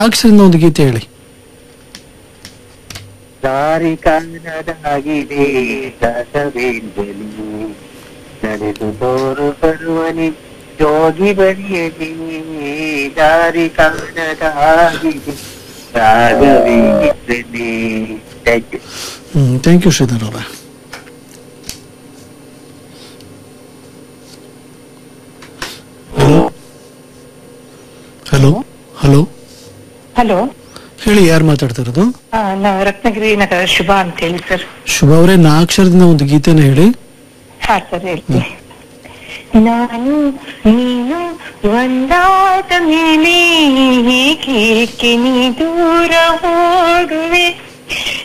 ಅಕ್ಷರಿಂದ ಒಂದು ಗೀತೆ ಹೇಳಿ ದಾರಿ ಕಾಣದಾಗಿದೆ ದಾಸವೇಂದ್ರಲಿ ನಡೆದು ತೋರು ಬರುವನಿ ಜೋಗಿ ಬರಿಯಲಿ ದಾರಿ ಕಾಣದಾಗಿದೆ ರಾಘವೇಂದ್ರಲಿ thank you hmm thank you Shridhar ಅವರ ಹಲೋ ಹಲೋ ಹಲೋ ಹಲೋ ಹೇಳಿ ಯಾರು ಮಾತಾಡ್ತಿರೋದು ನಾವು ರತ್ನಗಿರಿ ನಗರ ಶುಭ ಅಂತ ಹೇಳಿ ಸರ್ ಶುಭ ಅವರೇ ನಾಲ್ಕಕ್ಷರದಿಂದ ಒಂದು ಗೀತೆನ ಹೇಳಿ ಹಾ ಸರ್ ಹೇಳ್ತೀನಿ ನಾನು ನೀನು ಒಂದಾದ ಮೇಲೆ ಏಕೆ ನೀ ದೂರ ಓಡುವೆ